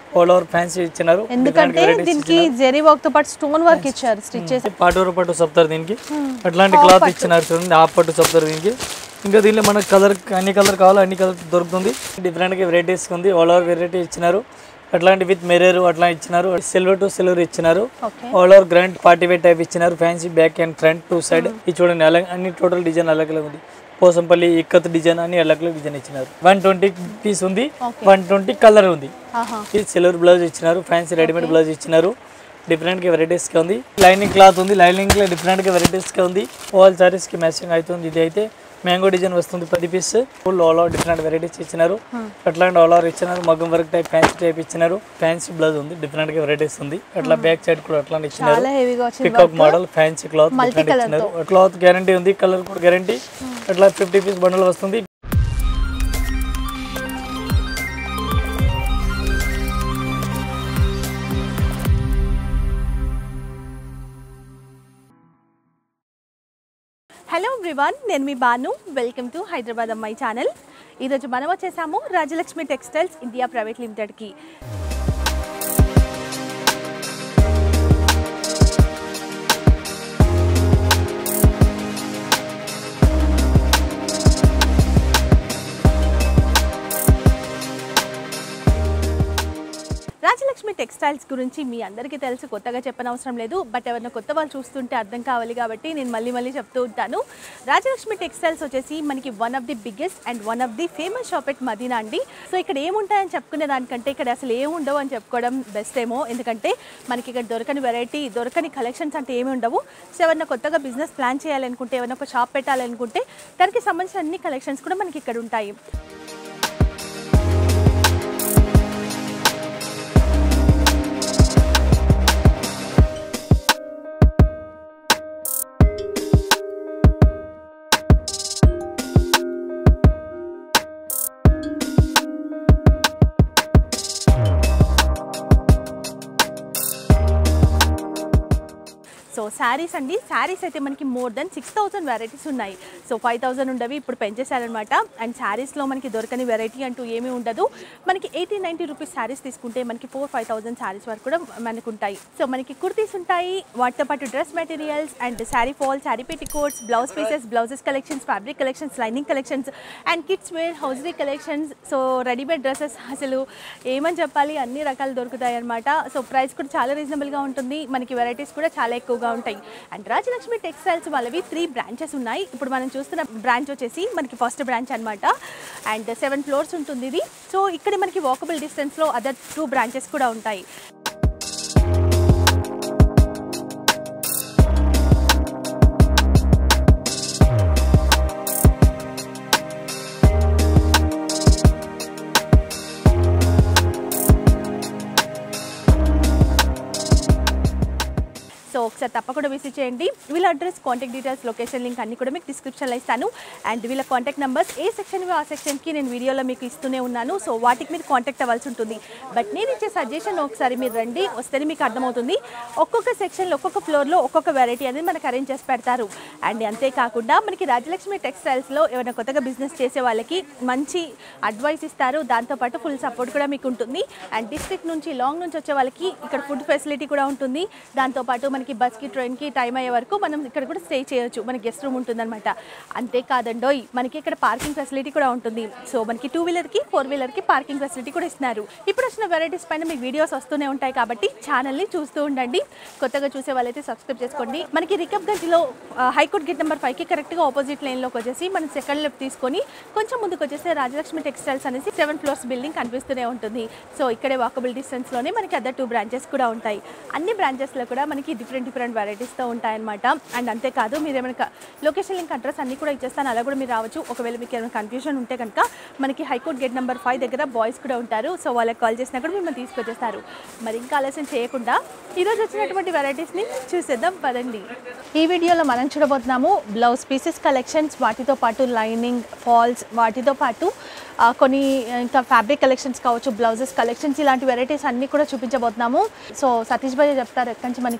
All over fancy ఇచ్చినారు ఎందుకంటే దీనికి జెరీ వర్క్ తో పాటు స్టోన్ వర్క్ ఇచ్చారు స్టిచ్ చేసి పాటూరు పట్టు చెప్తారు దీనికి అట్లాంటి క్లాత్ ఇచ్చినారు చూడండి ఆ పట్టు చెప్తారు దీనికి ఇంకా దీనిలో మనకు కలర్ అన్ని కలర్ కావాలో అన్ని కలర్ దొరుకుతుంది డిఫరెంట్గా వెరైటీస్ ఉంది ఆల్ ఓవర్ వెరైటీ ఇచ్చినారు అట్లాంటి విత్ మెరేర్ అట్లా ఇచ్చినారు సిల్వర్ టు సిల్వర్ ఇచ్చినారు okay all over grand party wear type ఇచ్చినారు fancy back and front two side ఇది చూడండి అలా అన్ని టోటల్ డిజైన్ అలాగే ఉంది పోసంపల్లి ఇక్కత్ డిజైన్ అని అలాగే డిజైన్ ఇచ్చినారు వన్ ట్వంటీ పీస్ ఉంది వన్ ట్వంటీ కలర్ ఉంది ఆహా ఇది సిల్వర్ బ్లౌజ్ ఇచ్చినారు ఫ్యాన్సీ రెడీమేడ్ బ్లౌజ్ ఇచ్చినారు డిఫరెంట్ గా వెరైటీస్ గా ఉంది లైనింగ్ క్లాత్ ఉంది లైనింగ్ లో డిఫరెంట్ గా వెరైటీస్ గా ఉంది ఆల్ సారీస్ కి మ్యాచింగ్ అవుతుంది ఇది అయితే మ్యాంగో డిజైన్ వస్తుంది పది piece full all over different varieties ఇచ్చినారు అట్లాంటి ఆల్ ఓవర్ ఇచ్చినారు మగ్గం వర్క్ టైప్ ఫ్యాన్సీ టైప్ ఇచ్చినారు ఫ్యాన్సీ బ్లౌజ్ ఉంది డిఫరెంట్ గా వెరైటీస్ ఉంది అట్లా బ్యాక్ సైడ్ కూడా అట్లాంటి ఇచ్చినారు చాలా హెవీగా వచ్చింది pickup model fancy cloth different ఇచ్చినారు క్లాత్ గ్యారంటీ ఉంది కలర్ కూడా గ్యారంటీ అట్లా ఫిఫ్టీ పీస్ బండల్ వస్తుంది హలో ఎవ్రీవన్ నేను మీ Banu welcome to Hyderabad Ammayi channel ఈరోజు మనం వచ్చేసాము రాజలక్ష్మి టెక్స్టైల్స్ ఇండియా ప్రైవేట్ లిమిటెడ్కి రాజలక్ష్మి టెక్స్టైల్స్ గురించి మీ అందరికీ తెలుసు కొత్తగా చెప్పనవసరం లేదు బట్ ఎవరైనా కొత్త వాళ్ళు చూస్తుంటే అర్థం కావాలి కాబట్టి నేను మళ్ళీ మళ్ళీ చెప్తూ ఉంటాను రాజలక్ష్మి టెక్స్టైల్స్ వచ్చేసి మనకి one of the biggest and one of the famous shop at Madina అండి సో ఇక్కడ ఏముంటాయని చెప్పుకునే దానికంటే ఇక్కడ అసలు ఏమి ఉండవు అని చెప్పుకోవడం బెస్ట్ ఏమో ఎందుకంటే మనకి ఇక్కడ దొరకని వెరైటీ దొరకని కలెక్షన్స్ అంటే ఏమి ఉండవు సో ఎవరైనా కొత్తగా బిజినెస్ ప్లాన్ చేయాలనుకుంటే ఏమైనా ఒక షాప్ పెట్టాలనుకుంటే దానికి సంబంధించిన అన్ని కలెక్షన్స్ కూడా మనకి ఇక్కడ ఉంటాయి సో శారీస్ అండి శారీస్ అయితే మనకి more than six thousand varieties ఉన్నాయి సో ఫైవ్ థౌసండ్ ఉండవి ఇప్పుడు పెంచేశారనమాట అండ్ శారీస్లో మనకి దొరకని వెరైటీ అంటూ ఏమీ ఉండదు మనకి ఎయిటీ నైంటీ రూపీస్ శారీస్ తీసుకుంటే మనకి ఫోర్ ఫైవ్ థౌసండ్ శారీస్ వరకు కూడా మనకు ఉంటాయి సో మనకి కుర్తీస్ ఉంటాయి వాటితో పాటు dress materials and sari fall sari coats blouse pieces blouses collections fabric collections lining collections and kids wear hosiery collections so readymade dresses అసలు ఏమని చెప్పాలి అన్ని రకాలు దొరుకుతాయి అనమాట సో ప్రైస్ కూడా చాలా రీజనబుల్గా ఉంటుంది మనకి వెరైటీస్ కూడా చాలా ఎక్కువగా ఉంటాయి అండ్ రాజలక్ష్మి టెక్స్టైల్స్ వాళ్ళవి త్రీ బ్రాంచెస్ ఉన్నాయి ఇప్పుడు మనం చూస్తున్న బ్రాంచ్ వచ్చేసి మనకి ఫస్ట్ బ్రాంచ్ అనమాట అండ్ సెవెన్ ఫ్లోర్స్ ఉంటుంది ఇది సో ఇక్కడ మనకి వాకబుల్ డిస్టెన్స్లో అదర్ టూ బ్రాంచెస్ కూడా ఉంటాయి సో ఒకసారి తప్పకుండా విజిట్ చేయండి వీళ్ళ address contact details location link అన్ని కూడా మీకు డిస్క్రిప్షన్లో ఇస్తాను అండ్ వీళ్ళ కాంటాక్ట్ నెంబర్స్ ఏ సెక్షన్ ఆ సెక్షన్కి నేను వీడియోలో మీకు ఇస్తూనే ఉన్నాను సో వాటికి మీరు కాంటాక్ట్ అవ్వాల్సి ఉంటుంది బట్ నేను ఇచ్చే సజెషన్ ఒకసారి మీరు రండి వస్తేనే మీకు అర్థమవుతుంది ఒక్కొక్క సెక్షన్లో ఒక్కొక్క ఫ్లోర్లో ఒక్కొక్క వెరైటీ అనేది మనకు అరేంజ్ చేసి పెడతారు అండ్ అంతేకాకుండా మనకి రాజలక్ష్మి టెక్స్టైల్స్లో ఎవరైనా కొత్తగా బిజినెస్ చేసే వాళ్ళకి మంచి అడ్వైస్ ఇస్తారు దాంతోపాటు ఫుల్ సపోర్ట్ కూడా మీకు ఉంటుంది అండ్ డిస్ట్రిక్ట్ నుంచి లాంగ్ నుంచి వచ్చే వాళ్ళకి ఇక్కడ ఫుడ్ ఫెసిలిటీ కూడా ఉంటుంది దాంతోపాటు మనకి బస్కి ట్రైన్కి టైం అయ్యే వరకు మనం ఇక్కడ కూడా స్టే చేయొచ్చు మనకి గెస్ట్ రూమ్ ఉంటుందన్నమాట అంతేకాదండోయ్ మనకి ఇక్కడ పార్కింగ్ ఫెసిలిటీ కూడా ఉంటుంది సో మనకి టూ వీలర్కి ఫోర్ వీలర్కి పార్కింగ్ ఫెసిలిటీ కూడా ఇస్తున్నారు ఇప్పుడు వచ్చిన వెరైటీస్ పైన మీకు వీడియోస్ వస్తూనే ఉంటాయి కాబట్టి ఛానల్ని చూస్తూ ఉండండి కొత్తగా చూసే వాళ్ళైతే సబ్స్క్రైబ్ చేసుకోండి మనకి రికబ్గంజ్లో హైకోర్ట్ గేట్ నెంబర్ ఫైవ్కి కరెక్ట్గా ఆపోజిట్ లైన్లోకి వచ్చేసి మనం సెకండ్ లెఫ్ట్ తీసుకొని కొంచెం ముందుకు వచ్చేసి రాజలక్ష్మి టెక్స్టైల్స్ అనేసి సెవెన్ ఫ్లోర్స్ బిల్డింగ్ కనిపిస్తూనే ఉంటుంది సో ఇక్కడే వాకబుల్ డిస్టెన్స్లోనే మనకి అదర్ టూ బ్రాంచెస్ కూడా ఉంటాయి అన్ని బ్రాంచెస్లో కూడా మనకి డిఫరెంట్ డిఫరెంట్ వెరైటీస్తో ఉంటాయన్నమాట అండ్ అంతేకాదు మీరు ఏమైనా లొకేషన్ లింక్ అడ్రస్ అన్ని కూడా ఇచ్చేస్తాను అలా కూడా మీరు రావచ్చు ఒకవేళ మీకు ఏమైనా కన్ఫ్యూజన్ ఉంటే కనుక మనకి హైకోర్ట్ గేట్ నెంబర్ ఫైవ్ దగ్గర బాయ్స్ కూడా ఉంటారు సో వాళ్ళకి కాల్ చేసినా కూడా మిమ్మల్ని తీసుకొచ్చేస్తారు మరి ఇంకా ఆలస్యం చేయకుండా ఈరోజు వచ్చినటువంటి వెరైటీస్ని చూసేద్దాం పదండి ఈ వీడియోలో మనం చూడబోతున్నాము బ్లౌజ్ పీసెస్ కలెక్షన్స్ వాటితో పాటు లైనింగ్ ఫాల్స్ వాటితో పాటు ఆ, కొన్ని ఇంకా ఫ్యాబ్రిక్ కలెక్షన్స్ కావచ్చు బ్లౌజెస్ కలెక్షన్స్ ఇలాంటి వెరైటీస్ అన్నీ కూడా చూపించబోతున్నాము సో సతీష్ భాయ్ చెప్తారు ఎక్కడి నుంచి మనకి వెరైటీస్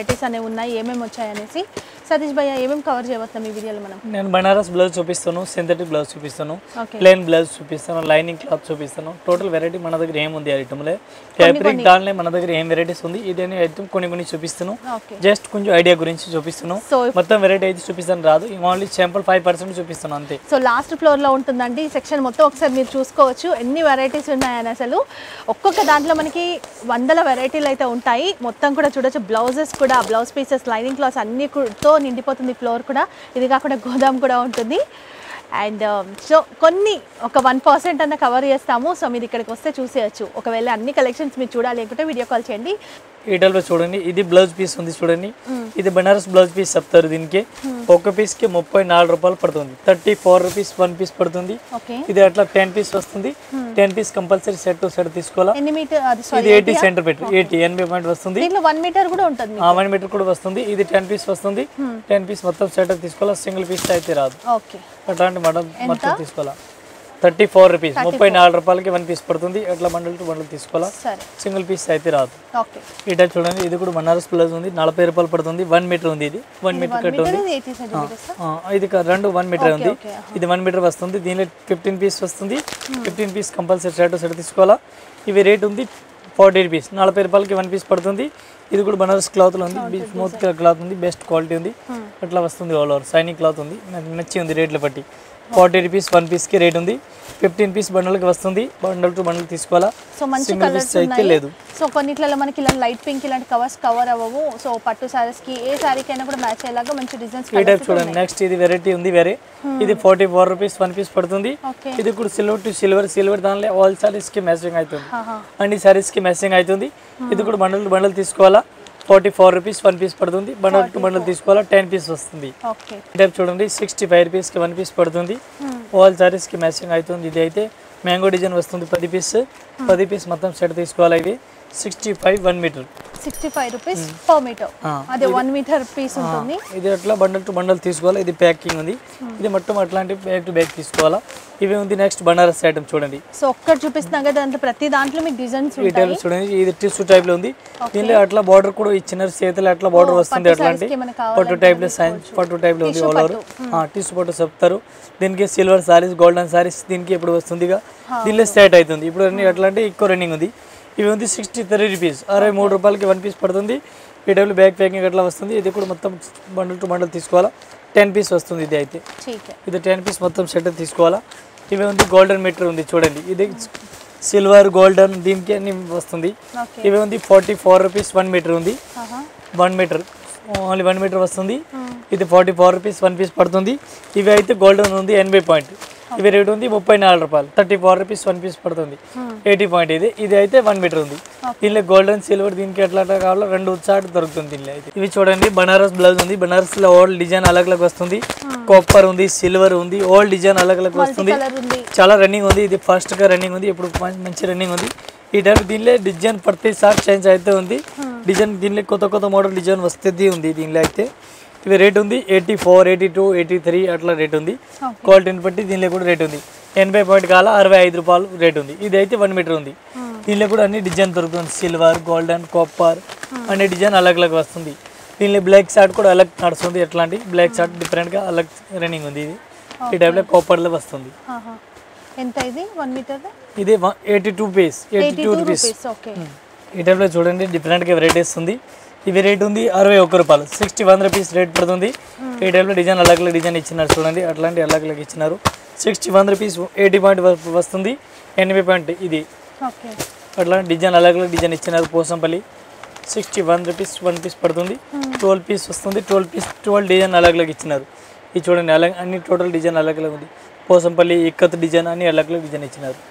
వెరైటీస్ అనేవి ఉన్నాయి ఏమేమి వచ్చాయి అనేసి సతీష్ భయ్య ఏమేమి కవర్ చేయబోతున్నాం ఈ వీడియోలో మనం నేను బనారస్ బ్లౌజ్ చూపిస్తాను సింథటిక్ బ్లౌజ్ చూపిస్తాను ఓకే ప్లెయిన్ బ్లౌజ్ చూపిస్తాను లైనింగ్ క్లాత్ చూపిస్తాను టోటల్ వెరైటీ మన దగ్గర ఏముంది ఐటమ్లే ఫ్యాబ్రిక్ దానిలో మన దగ్గర ఏం వెరైటీస్ ఉంది ఇదే ఐటమ్ కొన్ని కొన్ని చూపిస్తాను ఓకే జస్ట్ కొంచెం ఐడియా గురించి చూపిస్తాను సో మొత్తం వెరైటీ అయితే చూపిస్తాను రాదు ఓన్లీ శాంపుల్ ఫైవ్ పర్సెంట్ చూపిస్తాను అంతే సో లాస్ట్ ఫ్లోర్లో ఉంటుందండి ఈ సెక్షన్ మొత్తం ఒకసారి మీరు చూసుకోవచ్చు ఎన్ని వెరైటీస్ ఉన్నాయని అసలు ఒక్కొక్క దాంట్లో మనకి వందల వెరైటీలు అయితే ఉంటాయి మొత్తం కూడా చూడొచ్చు బ్లౌజెస్ కూడా బ్లౌజ్ పీసెస్ లైనింగ్ క్లాత్స్ అన్ని కు- తో నిండిపోతుంది ఫ్లోర్ కూడా ఇది కాకుండా గోదాం కూడా ఉంటుంది అండ్ సో కొన్ని ఒక వన్ పర్సెంట్ అన్న కవర్ చేస్తాము సో మీరు ఇక్కడికి వస్తే చూసేయచ్చు ఒకవేళ అన్ని కలెక్షన్స్ మీరు చూడాలి అనుకుంటే వీడియో కాల్ చేయండి ఈటల్లో చూడండి ఇది బ్లౌజ్ పీస్ ఉంది చూడండి ఇది బనారస్ బ్లౌజ్ పీస్ చెప్తారు దీనికి ఒక పీస్ కి ముప్పై నాలుగు రూపాయలు పడుతుంది thirty four rupees one piece పడుతుంది ఓకే ఇది అట్లా టెన్ పీస్ వస్తుంది ten piece compulsory set to set తీసుకోవాలా ఎన్ని మీటర్ అది ఇది సారీ ఎయిటీ సెంటీమీటర్ ఎయిటీ ఎనభై పాయింట్ వస్తుంది దీంట్లో వన్ మీటర్ కూడా ఉంటుంది మీకు. ఆ వన్ మీటర్ కూడా వస్తుంది ఇది టెన్ పీస్ వస్తుంది టెన్ పీస్ మొత్తం సెట్ తీసుకోవాలా సింగిల్ పీస్ అయితే రాదు ఓకే అట్లాంటి మటన్ మొత్తం తీసుకోవాలా థర్టీ ఫోర్ రూపీస్ ముప్పై నాలుగు రూపాయలకి వన్ పీస్ పడుతుంది అట్లా బండల్ టు బండల్ తీసుకోవాలా సరే సింగిల్ పీస్ అయితే రాదు ఓకే ఈ టైప్ చూడండి ఇది కూడా బనారస్ ప్లస్ ఉంది నలభై రూపాయలు పడుతుంది వన్ మీటర్ ఉంది ఇది వన్ మీటర్ కట్ ఉంది ఇది ఎయిటీ సెంటీమీటర్స్ ఆ, ఇది క- రెండు వన్ మీటర్ ఉంది ఓకే, ఇది వన్ మీటర్ వస్తుంది దీనిలో ఫిఫ్టీన్ పీస్ వస్తుంది fifteen piece compulsory set set తీసుకోవాలా ఇవి రేట్ ఉంది ఫార్టీ రూపీస్ నలభై రూపాయలకి వన్ పీస్ పడుతుంది ఇది కూడా బనారస్ క్లాత్లో ఉంది స్మూత్ క్లాత్ ఉంది బెస్ట్ క్వాలిటీ ఉంది అట్లా వస్తుంది ఆల్ ఓవర్ సైనింగ్ క్లాత్ ఉంది నాకు నచ్చి ఉంది రేట్లు బట్టి ఫార్టీ రూపీస్ వన్ పీస్కి రేట్ ఉంది ఫిఫ్టీన్ పీస్ బండల్కి వస్తుంది బండల్ టు బండల్ తీసుకోవాలా సో మంచి సింగిల్ కలర్స్ పీస్ అయితే ఉన్నాయి లేదు సో కొన్నిట్లలో మనకి ఇలా లైట్ పింక్ ఇలాంటి కవర్స్ కవర్ అవ్వవు సో పట్టు సారీస్ కి ఏ సారీకి అయినా కూడా మ్యాచ్ అయ్యేలాగా మంచి డిజైన్స్ ఈ టైప్ చూడండి నెక్స్ట్ ఇది వెరైటీ ఉంది వేరే ఇది forty four rupees one piece పడుతుంది ఓకే ఇది కూడా సిల్వర్ టు సిల్వర్ సిల్వర్ దానిలో ఆల్ సారీస్ కి మ్యాచింగ్ అవుతుంది అన్ని సారీస్ కి మ్యాచింగ్ అవుతుంది ఇది కూడా బండల్ టు బండల్ తీసుకోవాలా forty four rupees one piece పడుతుంది బండల్ టు బండల్ తీసుకోవాలా టెన్ పీస్ వస్తుంది ఓకే ఈ టైప్ చూడండి సిక్స్టీ ఫైవ్ రూపీస్కి వన్ పీస్ పడుతుంది ఆల్ సారీస్కి మ్యాచింగ్ అవుతుంది ఇది అయితే మ్యాంగో డిజైన్ వస్తుంది పది పీస్ పది పీస్ మొత్తం సెట్ తీసుకోవాలి ఇది sixty five one metre sixty five rupees per metre ఆ, అదే వన్ మీటర్ పీస్ ఉంటుంది ఇది అట్లా బండల్ టు బండల్ తీసుకోవాలి ఇది ప్యాకింగ్ ఉంది ఇది మొత్తం అట్లాంటి బ్యాగ్ టు బ్యాగ్ తీసుకోవాలా ఇవి ఉంది నెక్స్ట్ బనారస్ ఐటమ్ చూడండి సో ఒక్కటి చూపిస్తున్నాం కదా దాంట్లో ప్రతి దాంట్లో మీకు డిజైన్స్ ఈ టైప్ చూడండి ఇది టిష్యూ టైప్ లో ఉంది దీనిలో అట్లా బార్డర్ కూడా ఇచ్చినారు చేతులు అట్లా బార్డర్ వస్తుంది అట్లాంటి కి మనకి పట్టు టైప్ లో సైన్స్ పట్టు టైప్ లో ఉంది ఆల్ ఓవర్ టిష్యూ పట్టు చెప్తారు దీనికి సిల్వర్ సారీస్ గోల్డెన్ సారీస్ దీనికి ఇప్పుడు వస్తుందిగా దీనిలో స్టార్ట్ అవుతుంది ఇప్పుడు అన్ని అట్లాంటి ఎక్కువ రన్నింగ్ ఉంది ఇవి ఉంది సిక్స్టీ త్రీ రూపీస్ అరవై మూడు రూపాయలకి వన్ పీస్ పడుతుంది ఈ టైప్లో బ్యాగ్ ప్యాకింగ్ అట్లా వస్తుంది ఇది కూడా మొత్తం బండల్ టు బండల్ తీసుకోవాలా టెన్ పీస్ వస్తుంది ఇది అయితే ठीक है ఇది టెన్ పీస్ మొత్తం సెట్ తీసుకోవాలా ఇవి ఉంది గోల్డెన్ మీటర్ ఉంది చూడండి ఇది సిల్వర్ గోల్డెన్ దీనికి అన్ని వస్తుంది ఓకే ఇవి ఉంది forty four rupees one metre ఉంది ఆహా one metre only one metre వస్తుంది ఇది forty four rupees one piece పడుతుంది ఇవి అయితే గోల్డెన్ ఉంది ఎనభై పాయింట్ ఇవి రేట్ ఉంది ముప్పై నాలుగు రూపాయలు thirty four rupees one piece పడుతుంది ఎయిటీ పాయింట్ ఇది ఇది అయితే వన్ మీటర్ ఉంది దీనిలో గోల్డెన్ సిల్వర్ దీనికి ఎట్లా ఎట్లా కావాలో రెండు చాట్ దొరుకుతుంది దీనిలో అయితే ఇవి చూడండి బనారస్ బ్లౌజ్ ఉంది బనారస్ లో ఓల్డ్ డిజైన్ అలగ్ అలగ్ వస్తుంది కాపర్ ఉంది సిల్వర్ ఉంది ఓల్డ్ డిజైన్ అలగ్ అలగ్ వస్తుంది కలర్ ఉంది చాలా రన్నింగ్ ఉంది ఇది ఫాస్ట్ గా రన్నింగ్ ఉంది ఇప్పుడు మం- మంచి రన్నింగ్ ఉంది ఈ టైప్ దీనిలో డిజైన్ ప్రతిసారి చేంజ్ అయితే ఉంది డిజైన్ దీనిలో కొత్త కొత్త మోడల్ డిజైన్ వస్తుంది ఉంది దీనిలో అయితే ఇవి రేట్ ఉంది eighty four eighty two eighty three అట్లా రేట్ ఉంది క్వాలిటీని బట్టి దీనిలో కూడా రేట్ ఉంది ఎనభై పాయింట్ కాల అరవై ఐదు రూపాయలు రేట్ ఉంది ఇది అయితే వన్ మీటర్ ఉంది దీనిలో కూడా అన్ని డిజైన్ దొరుకుతుంది సిల్వర్ గోల్డెన్ కాపర్ అన్ని డిజైన్ అలగ్ అలగ్ వస్తుంది దీనిలో బ్లాక్ షార్ట్ కూడా అలగ్ నడుస్తుంది ఎట్లాంటి బ్లాక్ షార్ట్ డిఫరెంట్గా అలగ్ రన్నింగ్ ఉంది ఇది ఈ టైప్లో కాపర్లో వస్తుంది ఆహా. ఎంత ఇది వన్ మీటర్ ఇది eighty two piece eighty eighty two two rupees rupees okay ఈ టైప్లో చూడండి డిఫరెంట్గా వెరైటీస్ ఉంది ఇవి రేట్ ఉంది అరవై ఒక్క రూపాయలు సిక్స్టీ వన్ రూపీస్ రేట్ పడుతుంది ఈ టైప్లో డిజైన్ అలగ్ అలగ్ డిజైన్ ఇచ్చినారు చూడండి అట్లాంటి అలగ్ అలగ్ ఇచ్చినారు sixty one rupees eighty point వస్తుంది ఎనభై పాయింట్ ఇది ఓకే అట్లాంటి డిజైన్ అలగ్ అలగ్ డిజైన్ ఇచ్చినారు Pochampally sixty one rupees one piece పడుతుంది ట్వెల్వ్ పీస్ వస్తుంది ట్వెల్వ్ పీస్ ట్వెల్వ్ డిజైన్ అలగ్ అలగ్ ఇచ్చినారు ఇది చూడండి అలగ్ అన్ని టోటల్ డిజైన్ అలగ్ అలగ్ ఉంది పోసంపల్లి ఇక్కత్ డిజైన్ అన్ని అలగ్ అలగ్ డిజైన్ ఇచ్చినారు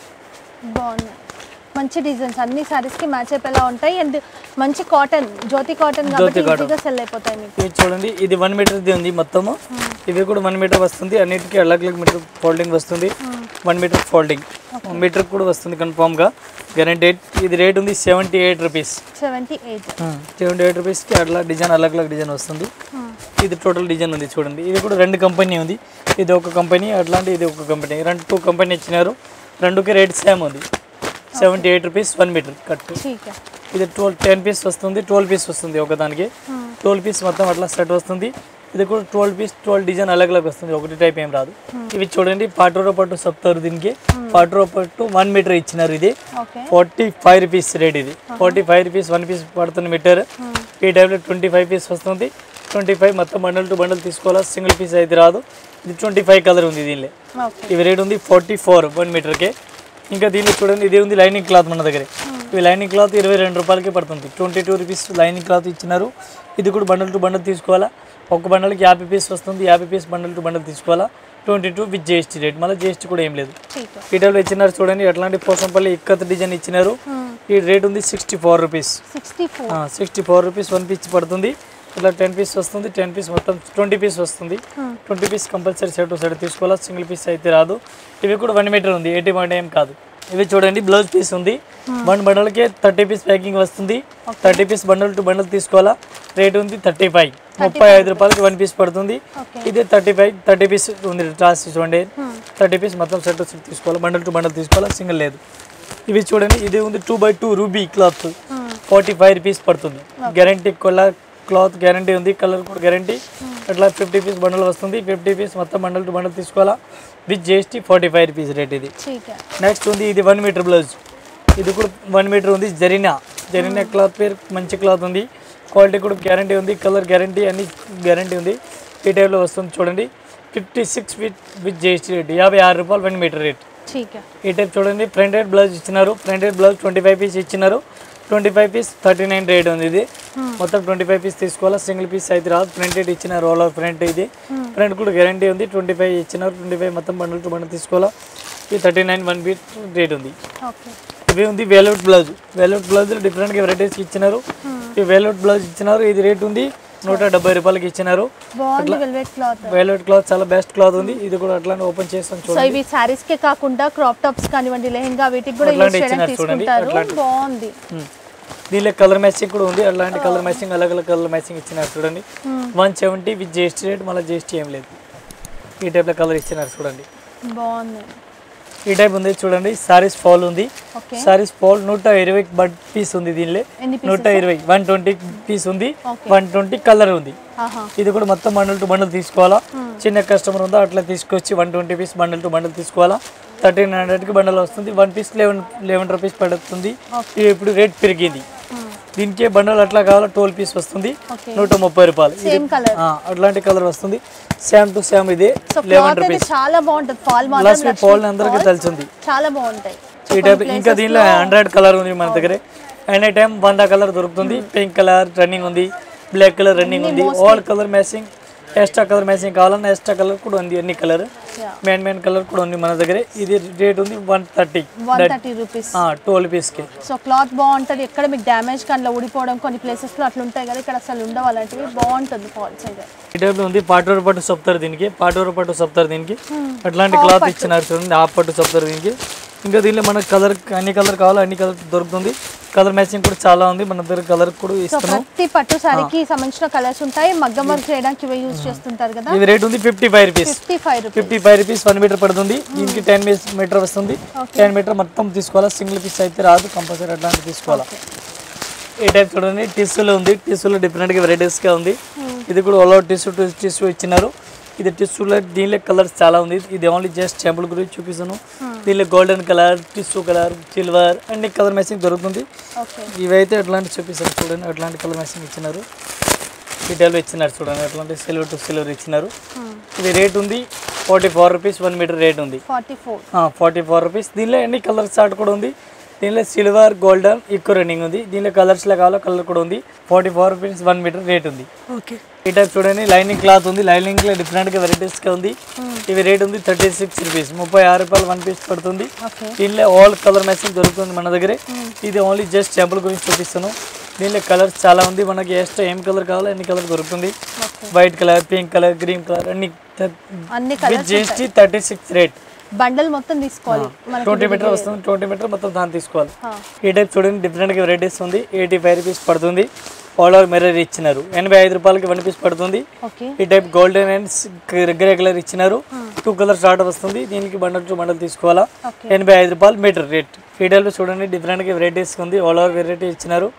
బాగున్నాయి మంచి డిజైన్స్ అన్ని సారీస్ కి మ్యాచ్ అయిపోయేలా ఉంటాయి అండ్ మంచి కాటన్ జ్యోతి కాటన్ కాబట్టి ఈజీగా సెల్ అయిపోతాయి మీకు ఇది చూడండి ఇది వన్ మీటర్ది ఉంది మొత్తము ఇవి కూడా వన్ మీటర్ వస్తుంది అన్నిటికీ అలగ్ అలగ్ మీటర్ ఫోల్డింగ్ వస్తుంది వన్ మీటర్ ఫోల్డింగ్ మీటర్ కూడా వస్తుంది కన్ఫామ్గా గ్యారంటీ ఇది రేట్ ఉంది seventy eight rupees seventy eight seventy eight రూపీస్కి అట్లా డిజైన్ అలగ్ అలగ్ డిజైన్ వస్తుంది ఇది టోటల్ డిజైన్ ఉంది చూడండి ఇది కూడా రెండు కంపెనీ ఉంది ఇది ఒక కంపెనీ అట్లాంటి ఇది ఒక కంపెనీ రెండు టూ కంపెనీ ఇచ్చినారు రెండుకి రేట్ సేమ్ ఉంది seventy eight rupees one metre cut ठीक है ఇది ట్వెల్వ్ టెన్ పీస్ వస్తుంది ట్వెల్వ్ పీస్ వస్తుంది ఒకదానికి ట్వెల్వ్ పీస్ మొత్తం అట్లా సెట్ వస్తుంది ఇది కూడా ట్వెల్వ్ పీస్ ట్వెల్వ్ డిజైన్ అలగ్ అలగ్ వస్తుంది ఒకటి టైప్ ఏం రాదు ఇవి చూడండి పాటూరో పట్టు చెప్తారు దీనికి పాటూరో పట్టు వన్ మీటర్ ఇచ్చినారు ఇది okay forty five rupees rate ఇది forty five rupees one piece పడుతుంది మీటర్ ఈ టైప్లో ట్వంటీ ఫైవ్ పీస్ వస్తుంది ట్వంటీ ఫైవ్ మొత్తం బండల్ టు బండల్ తీసుకోవాలా సింగిల్ పీస్ అయితే రాదు ఇది ట్వంటీ ఫైవ్ కలర్ ఉంది దీనిలో ఓకే ఇవి రేట్ ఉంది ఫార్టీ ఫోర్ వన్ మీటర్కి ఇంకా దీనిలో చూడండి ఇది ఉంది లైనింగ్ క్లాత్ మన దగ్గర ఇవి లైనింగ్ క్లాత్ ఇరవై రెండు రూపాయలకి పడుతుంది twenty two rupees lining cloth ఇచ్చినారు ఇది కూడా బండల్ టు బండల్ తీసుకోవాలా ఒక బండల్కి యాభై పీస్ వస్తుంది యాభై పీస్ బండల్ టు బండల్ తీసుకోవాలా twenty two with GST rate మళ్ళీ జిఎస్టీ కూడా ఏం లేదు ठीक है ఈ టైప్లో ఇచ్చినారు చూడండి ఎట్లాంటి పోసంపల్లి ఇక్కత్ డిజైన్ ఇచ్చినారు ఈ రేట్ ఉంది sixty four rupees sixty four sixty four rupees one piece పడుతుంది ఇట్లా టెన్ పీస్ వస్తుంది టెన్ పీస్ మొత్తం ట్వంటీ పీస్ వస్తుంది twenty piece compulsory set set తీసుకోవాలా సింగిల్ పీస్ అయితే రాదు ఇవి కూడా వన్ మీటర్ ఉంది ఎయిటీ వన్ ఏం కాదు ఇవి చూడండి బ్లౌజ్ పీస్ ఉంది వన్ బండల్కి థర్టీ పీస్ ప్యాకింగ్ వస్తుంది thirty piece bundle to bundle తీసుకోవాలా రేట్ ఉంది థర్టీ ఫైవ్ ముప్పై ఐదు రూపాయలకి వన్ పీస్ పడుతుంది ఓకే ఇది థర్టీ ఫైవ్ థర్టీ పీస్ ఉంది ట్రాస్ చూడండి థర్టీ పీస్ మొత్తం సెట్ సెట్ తీసుకోవాలి బండల్ టు బండల్ తీసుకోవాలా సింగిల్ లేదు ఇవి చూడండి ఇది ఉంది two by two ruby cloth forty five rupees పడుతుంది గ్యారంటీ కలర్ క్లాత్ గ్యారంటీ ఉంది కలర్ కూడా గ్యారంటీ అట్లా ఫిఫ్టీ పీస్ బండల్ వస్తుంది ఫిఫ్టీ పీస్ మొత్తం బండల్ టు బండల్ తీసుకోవాలా with GST forty five rupees rate ఇది ठीक है నెక్స్ట్ ఉంది ఇది వన్ మీటర్ బ్లౌజ్ ఇది కూడా వన్ మీటర్ ఉంది జరీనా జరీనా క్లాత్ పేరు మంచి క్లాత్ ఉంది క్వాలిటీ కూడా గ్యారంటీ ఉంది కలర్ గ్యారంటీ అన్ని గ్యారంటీ ఉంది ఈ టైప్లో వస్తుంది చూడండి fifty six with with GST rate యాభై ఆరు రూపాయలు వన్ మీటర్ రేట్ ठीक है ఈ టైప్ చూడండి ప్రింటెడ్ బ్లౌజ్ ఇచ్చినారు printed blouse twenty five piece ఇచ్చినారు twenty five piece thirty nine rate ఉంది ఇది మొత్తం ట్వంటీ ఫైవ్ పీస్ తీసుకోవాలా సింగిల్ పీస్ అయితే రాదు ప్రింటెడ్ ఇచ్చిన రోల్ ఆఫ్ ప్రింట్ ఇది ప్రింట్ కూడా గ్యారంటీ ఉంది ట్వంటీ ఫైవ్ ఇచ్చినారు ట్వంటీ ఫైవ్ మొత్తం బండల్ టు బండల్ తీసుకోవాలా ఇది థర్టీ నైన్ వన్ బీట్ రేట్ ఉంది ఓకే ఇవి ఉంది వేలౌట్ బ్లౌజ్ వేలౌట్ బ్లౌజ్ డిఫరెంట్గా వెరైటీస్ ఇచ్చినారు ఈ వేలౌట్ బ్లౌజ్ ఇచ్చినారు ఇది రేట్ ఉంది నూట డెబ్బై రూపాయలకి ఇచ్చినారు బాగుంది వెల్వెట్ క్లాత్ వేలౌట్ క్లాత్ చాలా బెస్ట్ క్లాత్ ఉంది ఇది కూడా అట్లానే ఓపెన్ చేస్తాం సో చూడండి ఇవి సారీస్ కే కాకుండా క్రాప్ టాప్స్ కానివ్వండి లెహంగా వీటికి కూడా యూజ్ అట్లాంటి చేయడానికి ఇచ్చినారు చూడండి, తీసుకుంటారు అట్లాంటి. బాగుంది ఉమ్. దీనిలో కలర్ మ్యాచింగ్ కూడా ఉంది అలాంటి కలర్ మ్యాచింగ్ అలగ్ అలగ్ కలర్ మ్యాచింగ్ ఇచ్చినారు చూడండి one seventy with GST rate మళ్ళీ జిఎస్టీ ఏం లేదు ఈ టైప్లో కలర్ ఇచ్చినారు చూడండి బాగుంది ఈ టైప్ ఉంది చూడండి సారీస్ ఫాల్ ఉంది ఓకే సారీస్ ఫాల్ నూట ఇరవై బడ్ పీస్ ఉంది దీనిలో ఎన్ని నూట ఇరవై వన్ ట్వంటీ పీస్ ఉంది ఓకే వన్ ట్వంటీ కలర్ ఉంది ఆహా ఇది కూడా మొత్తం బండల్ టు బండల్ తీసుకోవాలా చిన్న కస్టమర్ ఉందో అట్లా తీసుకొచ్చి one twenty piece bundle to bundle తీసుకోవాలా థర్టీన్ హండ్రెడ్కి బండల్ వస్తుంది one piece eleven eleven rupees పడుతుంది ఇది ఇప్పుడు రేట్ పెరిగింది దీనికి బండల్ అట్లా కావాలా ట్వెల్వ్ పీస్ వస్తుంది ఓకే నూట ముప్పై రూపాయలు ఇది సేమ్ కలర్ ఆ, అట్లాంటి కలర్ వస్తుంది సేమ్ టు సేమ్ ఇది సో లెవెన్ క్లాత్ అయితే రూపీస్ చాలా బాగుంటుంది ఫాల్ ప్లస్ మాత్రం మీ పోల్ అందరికీ తెలిసింది చాలా బాగుంటాయి ఈ టైప్ ఇంకా దీనిలో హండ్రెడ్ కలర్ ఉంది మన దగ్గర ఎనీ టైం వంద కలర్ దొరుకుతుంది పింక్ కలర్ రన్నింగ్ ఉంది బ్లాక్ కలర్ రన్నింగ్ ఉంది all colour matching extra colour matching కావాలన్నా ఎక్స్ట్రా కలర్ కూడా ఉంది అన్ని colour Yeah. Main main colour కూడా ఉంది మన దగ్గర ఇది రేట్ ఉంది one thirty one thirty rupees twelve పీస్కి సో క్లాత్ బాగుంటుంది ఎక్కడ మీకు డ్యామేజ్ కానీ ఊడిపోవడం కొన్ని ప్లేసెస్లో అట్లా ఉంటాయి కదా ఇక్కడ అసలు ఉండవు అలాంటివి బాగుంటుంది ఫాల్స్ అయితే ఈ టైప్ ఉంది పాటూరు పట్టు చెప్తారు దీనికి పాటూరు పట్టు చెప్తారు దీనికి అట్లాంటి క్లాత్ ఇచ్చినారు చూడండి హాఫ్ పట్టు చెప్తారు దీనికి ఇంకా దీనిలో మనకు కలర్ అన్ని కలర్ కావాలో అన్ని కలర్ దొరుకుతుంది కలర్ మ్యాచింగ్ కూడా చాలా ఉంది మన దగ్గర కలర్ కూడా సో ఇస్తున్నాం ప్రతి పట్టు సారీకి సంబంధించిన కలర్స్ ఉంటాయి మగ్గం వర్క్ చేయడానికి ఇవి యూజ్ చేస్తుంటారు కదా ఇది రేట్ ఉంది fifty five rupees fifty five rupees fifty five rupees one metre పడుతుంది దీనికి టెన్ మీటర్ వస్తుంది టెన్ మీటర్ మొత్తం తీసుకోవాలా సింగిల్ పీస్ అయితే రాదు కంపల్సరీ అట్లాంటి తీసుకోవాలా ఈ టైప్ చూడండి టిష్యూలో ఉంది టిష్యూలో డిఫరెంట్గా వెరైటీస్గా ఉంది ఇది కూడా ఆల్ అవుట్ టిష్యూ టిష్యూ ఇచ్చినారు ఇది టిష్యూలో దీనిలో కలర్స్ చాలా ఉంది ఇది ఓన్లీ జస్ట్ టెంపుల్ గురించి చూపిస్తాను దీనిలో golden colour tissue colour silver అన్ని కలర్ మ్యాచింగ్ దొరుకుతుంది ఓకే ఇవైతే అట్లాంటి చూపిస్తాను చూడండి అట్లాంటి కలర్ మ్యాచింగ్ ఇచ్చినారు డీటెయిల్ ఇచ్చినారు చూడండి అట్లాంటి సిల్వర్ టు సిల్వర్ ఇచ్చినారు ఇది రేట్ ఉంది forty four rupees one metre rate ఉంది forty four forty four rupees దీనిలో ఎన్ని కలర్ చార్ట్ కూడా ఉంది దీనిలో సిల్వర్ గోల్డెన్ ఎక్కువ రన్నింగ్ ఉంది దీనిలో కలర్స్లో కావాలో కలర్ కూడా ఉంది forty four rupees one metre rate ఉంది ఓకే ఈ టైప్ చూడండి లైనింగ్ క్లాత్ ఉంది లైనింగ్లో డిఫరెంట్గా వెరైటీస్గా ఉంది ఇవి రేట్ ఉంది థర్టీ సిక్స్ రూపీస్ ముప్పై ఆరు రూపాయలు వన్ పీస్ పడుతుంది ఓకే దీనిలో ఆల్ కలర్ మ్యాచింగ్ దొరుకుతుంది మన దగ్గర ఇది ఓన్లీ జస్ట్ టెంపుల్ గురించి చూపిస్తాను దీనిలో కలర్స్ చాలా ఉంది మనకి ఎక్స్ట్రా ఏం కలర్ కావాలో అన్ని కలర్ దొరుకుతుంది okay white colour pink colour green colour అన్ని అన్ని with colours GST thirty six rate bundle మొత్తం తీసుకోవాలి మనకి ట్వంటీ మీటర్ వస్తుంది ట్వంటీ మీటర్ మొత్తం దాన్ని తీసుకోవాలి ఆ, ఈ టైప్ చూడండి డిఫరెంట్గా వెరైటీస్ ఉంది ఎయిటీ ఫైవ్ రూపీస్ పడుతుంది ఆల్ ఓవర్ మిర్రర్ ఇచ్చినారు ఎనభై ఐదు రూపాయలకి వన్ పీస్ పడుతుంది ఓకే ఈ type golden and grey colour ఇచ్చినారు టూ కలర్ స్టార్ట్ వస్తుంది దీనికి బండల్ టు బండల్ తీసుకోవాలా ఓకే ఎనభై ఐదు రూపాయలు మీటర్ రేట్ ఈ టైప్లో చూడండి డిఫరెంట్గా వెరైటీస్ ఉంది ఆల్ ఓవర్ వెరైటీ ఇచ్చినారు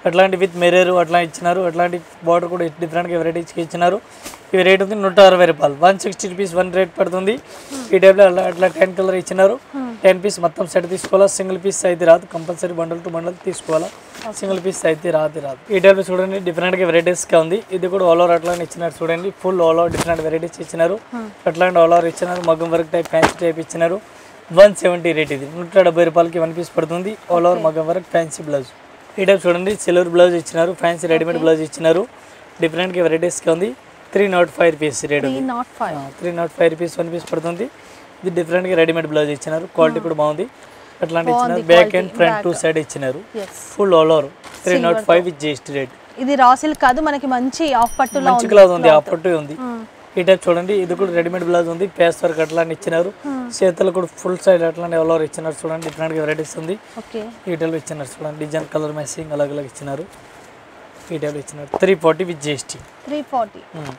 అట్లాంటి విత్ మెరేరు అట్లా ఇచ్చినారు అట్లాంటి బార్డర్ కూడా డిఫరెంట్గా వెరైటీస్కి ఇచ్చినారు ఇవి రేట్ ఉంది నూట అరవై రూపాయలు one sixty rupees one rate పడుతుంది ఈ టైప్లో అలా అట్లా టెన్ కలర్ ఇచ్చినారు టెన్ పీస్ మొత్తం సెట్ తీసుకోవాలా సింగిల్ పీస్ అయితే రాదు కంపల్సరీ బండల్ టు బండల్ తీసుకోవాలా సింగిల్ పీస్ అయితే రాదు రాదు ఈ టైప్ చూడండి డిఫరెంట్గా వెరైటీస్గా ఉంది ఇది కూడా ఆల్ ఓవర్ అట్లానే ఇచ్చినారు చూడండి full all over different varieties ఇచ్చినారు అట్లాంటి ఆల్ ఓవర్ ఇచ్చినారు మగ్గం వర్క్ టైప్ ఫ్యాన్సీ టైప్ ఇచ్చినారు వన్ సెవెంటీ రేట్ ఇది నూట డెబ్బై రూపాయలకి వన్ పీస్ పడుతుంది ఆల్ ఓవర్ మగ్గం వర్క్ ఫ్యాన్సీ బ్లౌజ్ ఈ టైప్ చూడండి సిల్వర్ బ్లౌజ్ ఇచ్చినారు ఫ్యాన్సీ రెడీమేడ్ బ్లౌజ్ ఇచ్చినారు డిఫరెంట్గా వెరైటీస్గా ఉంది three not five rupees rate three not five three not five rupees one piece పడుతుంది ఇది డిఫరెంట్గా రెడీమేడ్ బ్లౌజ్ ఇచ్చినారు క్వాలిటీ కూడా బాగుంది అట్లాంటి ఇచ్చినారు back and front two side ఇచ్చినారు ఎస్ full all over three not five with GST rate ఇది రా సిల్క్ కాదు మనకి మంచి ఆఫ్ పట్టులో మంచి క్లాత్ ఉంది ఆ పట్టు ఉంది ఈ టైప్ చూడండి ఇది కూడా రెడీమేడ్ బ్లౌజ్ ఉంది పేస్ వర్క్ అట్లాంటి ఇచ్చినారు చేతులు కూడా ఫుల్ సైడ్ అట్లాంటి ఆల్ ఓవర్ ఇచ్చినారు చూడండి డిఫరెంట్గా వెరైటీస్ ఉంది ఓకే ఈ టైప్ ఇచ్చినారు చూడండి డిజైన్ కలర్ మ్యాచింగ్ అలాగ్ అలాగ్ ఇచ్చినారు ఈ టైప్ ఇచ్చినారు three forty with GST three forty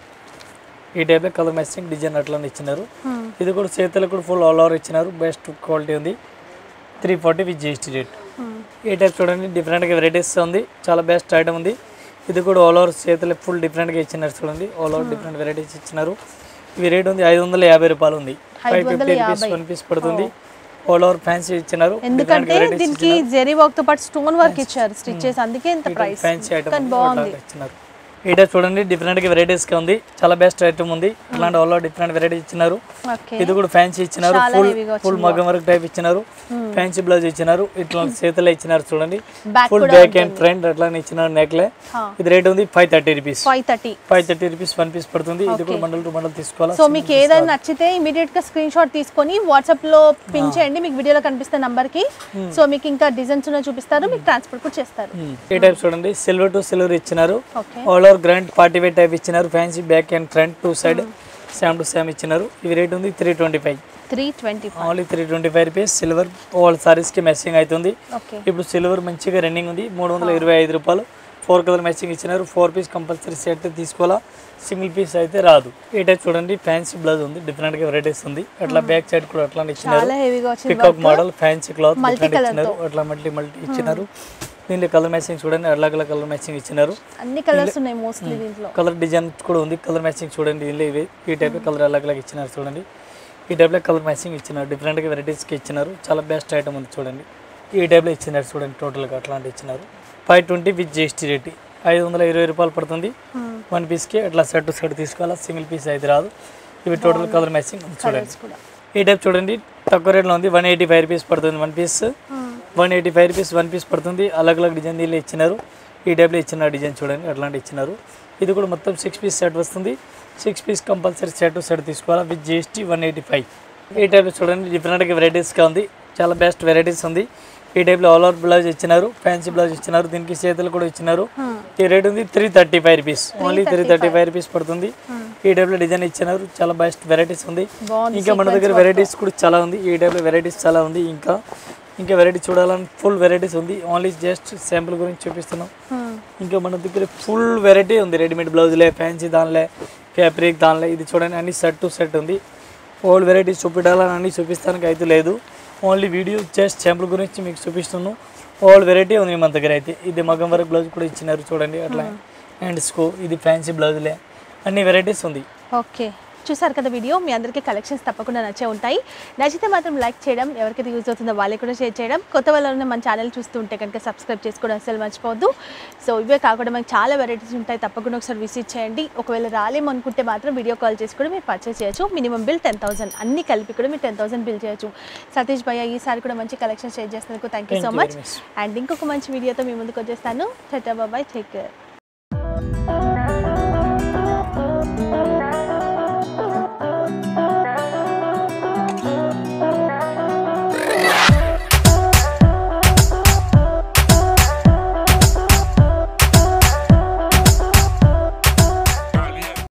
ఈ టైప్లో కలర్ మ్యాచింగ్ డిజైన్ అట్లానే ఇచ్చినారు ఇది కూడా చేతులకు కూడా ఫుల్ ఆల్ ఓవర్ ఇచ్చినారు బెస్ట్ క్వాలిటీ ఉంది three forty with GST rate ఈ టైప్ చూడండి డిఫరెంట్గా వెరైటీస్ ఉంది చాలా బెస్ట్ ఐటమ్ ఉంది ఇది కూడా ఆల్ ఓవర్ చేతులు ఫుల్ డిఫరెంట్గా ఇచ్చినారు చూడండి ఆల్ ఓవర్ డిఫరెంట్ వెరైటీస్ ఇచ్చినారు ఇవి రేట్ ఉంది ఐదు వందల యాభై రూపాయలు ఉంది five fifty rupees one piece పడుతుంది ఆల్ ఓవర్ ఫ్యాన్సీ ఇచ్చినారు ఎందుకంటే దీనికి జెరీ వర్క్ తో పాటు స్టోన్ వర్క్ ఇచ్చారు స్టిచ్ చేసి అందుకే ఇంత ప్రైస్ ఫ్యాన్సీ ఐటమ్ కానీ బాగుంది ఇచ్చినారు ఈ టైప్ చూడండి డిఫరెంట్గా వెరైటీస్గా ఉంది చాలా బెస్ట్ ఐటమ్ ఉంది ఇట్లాంటి ఆల్ ఓవర్ డిఫరెంట్ వెరైటీ ఇచ్చినారు ఓకే ఇది కూడా ఫ్యాన్సీ ఇచ్చినారు చాలా ఫుల్ heavy గా ఫుల్ మగ్గం వర్క్ టైప్ ఇచ్చినారు ఫ్యాన్సీ బ్లౌజ్ ఇచ్చినారు ఇట్లా చేతులు ఇచ్చినారు చూడండి back full back and front అట్లానే ఇచ్చినారు నెక్లే హా. ఇది రేట్ ఉంది five thirty rupees five thirty five thirty rupees one piece పడుతుంది ఇది కూడా బండల్ టు బండల్ తీసుకోవాలా సో మీకు ఏదైనా నచ్చితే ఇమీడియట్ గా స్క్రీన్ షాట్ తీసుకొని వాట్సాప్ లో పిన్ చేయండి మీకు వీడియోలో కనిపిస్తే నంబర్ కి సో మీకు ఇంకా డిజైన్స్ ఉన్న చూపిస్తారు మీకు ట్రాన్స్పోర్ట్ కూడా చేస్తారు ఈ టైప్ చూడండి సిల్వర్ టు సిల్వర్ ఇచ్చినారు okay all over grand party wear type ఇచ్చినారు fancy back and front two side same to same ఇచ్చినారు ఇవి రేట్ ఉంది three twenty five three twenty five only three twenty five rupees silver all సారీస్కి matching అవుతుంది okay ఇప్పుడు silver మంచిగా running ఉంది మూడు వందల ఇరవై ఐదు రూపాయలు ఫోర్ కలర్ మ్యాచింగ్ ఇచ్చినారు ఫోర్ పీస్ కంపల్సరీ సెట్ తీసుకోవాలా సింగిల్ పీస్ అయితే రాదు ఈ టైప్ చూడండి ఫ్యాన్సీ బ్లౌజ్ ఉంది డిఫరెంట్ గా వెరైటీస్ ఉంది అట్లా బ్యాక్ సైడ్ కూడా అట్లా ఇచ్చినారు చాలా హెవీగా వచ్చింది peacock model fancy cloth Multi different colour ఇచ్చినారు అట్లా మల్టీ మల్టీ ఇచ్చినారు దీంట్లో కలర్ మ్యాచింగ్ చూడండి అట్లా కలర్ మ్యాచింగ్ ఇచ్చినారు అన్ని కలర్స్ ఉన్నాయి మోస్ట్లీ దీంట్లో కలర్ డిజైన్ కూడా ఉంది కలర్ మ్యాచింగ్ చూడండి దీనిలో ఇవి ఈ టైప్ కలర్ అలాగ అలాగ ఇచ్చినారు చూడండి ఈ టైప్లో కలర్ మ్యాచింగ్ ఇచ్చినారు డిఫరెంట్గా వెరైటీస్కి ఇచ్చినారు చాలా బెస్ట్ ఐటమ్ ఉంది చూడండి ఈ టైప్లో ఇచ్చినారు చూడండి టోటల్గా అట్లాంటి ఇచ్చినారు five twenty with GST rate ఐదు వందల ఇరవై రూపాయలు పడుతుంది వన్ పీస్కి అట్లా సెట్ సెట్ తీసుకోవాలా సింగిల్ పీస్ అయితే రాదు ఇవి టోటల్ కలర్ మ్యాచింగ్ ఉంది చూడండి కూడా ఈ టైప్ చూడండి తక్కువ రేట్లో ఉంది వన్ ఎయిటీ ఫైవ్ రూపీస్ పడుతుంది one piece one eighty five rupees one piece పడుతుంది అలగ్ అలగ్ డిజైన్ దీనిలో ఇచ్చినారు ఈ టైప్లో ఇచ్చిన డిజైన్ చూడండి అట్లాంటి ఇచ్చినారు ఇది కూడా మొత్తం సిక్స్ పీస్ సెట్ వస్తుంది six piece compulsory set set తీసుకోవాలా with GST one eighty five ఈ టైప్లో చూడండి డిఫరెంట్గా వెరైటీస్గా ఉంది చాలా బెస్ట్ వెరైటీస్ ఉంది ఈ టైప్లో ఆల్ ఓవర్ బ్లౌజ్ ఇచ్చినారు ఫ్యాన్సీ బ్లౌజ్ ఇచ్చినారు దీనికి చేతులు కూడా ఇచ్చినారు ఈ రేట్ ఉంది three thirty five rupees only three thirty five rupees పడుతుంది ఈ టైప్లో డిజైన్ ఇచ్చినారు చాలా బెస్ట్ వెరైటీస్ ఉంది బాగుంది ఇంకా మన దగ్గర వెరైటీస్ కూడా చాలా ఉంది ఈ టైప్లో వెరైటీస్ చాలా ఉంది ఇంకా ఇంకా వెరైటీ చూడాలని ఫుల్ వెరైటీస్ ఉంది ఓన్లీ జస్ట్ శాంపుల్ గురించి చూపిస్తున్నాం ఇంకా మన దగ్గర ఫుల్ వెరైటీ ఉంది రెడీమేడ్ బ్లౌజ్లే ఫ్యాన్సీ దానిలే ఫ్యాబ్రిక్ దానిలే ఇది చూడండి అన్ని సెట్ టు సెట్ ఉంది ఓల్డ్ వెరైటీస్ చూపించాలని అన్ని చూపిస్తానికి అయితే లేదు ఓన్లీ వీడియో జస్ట్ శాంపుల్ గురించి మీకు చూపిస్తున్నాను ఓల్డ్ వెరైటీ ఉంది మన దగ్గర అయితే ఇది మగం వరకు బ్లౌజ్ కూడా ఇచ్చినారు చూడండి అట్లా అండ్ స్కో ఇది ఫ్యాన్సీ బ్లౌజ్లే అన్ని వెరైటీస్ ఉంది ఓకే చూసారు కదా వీడియో మీ అందరికీ కలెక్షన్స్ తప్పకుండా నచ్చే ఉంటాయి నచ్చితే మాత్రం లైక్ చేయడం ఎవరికైతే యూజ్ అవుతుందో వాళ్ళకి కూడా షేర్ చేయడం కొత్త వాళ్ళని మన ఛానల్ చూస్తూ ఉంటే కనుక సబ్స్క్రైబ్ చేసుకోవడం అసలు మర్చిపోవద్దు సో ఇవే కాకుండా మనకి చాలా వెరైటీస్ ఉంటాయి తప్పకుండా ఒకసారి విజిట్ చేయండి ఒకవేళ రాలేము అనుకుంటే మాత్రం వీడియో కాల్ చేసి కూడా మీరు పర్చేస్ చేయొచ్చు మినిమం బిల్ టెన్ థౌసండ్ అన్ని కలిపి కూడా మీరు టెన్ థౌసండ్ బిల్ చేయొచ్చు సతీష్ భయ్య ఈసారి కూడా మంచి కలెక్షన్ షేర్ చేసినందుకు thank you Thank so you much very much. And ఇంకొక మంచి వీడియోతో మీ ముందుకు వచ్చేస్తాను టటా బాబాయ్ టేక్ కేర్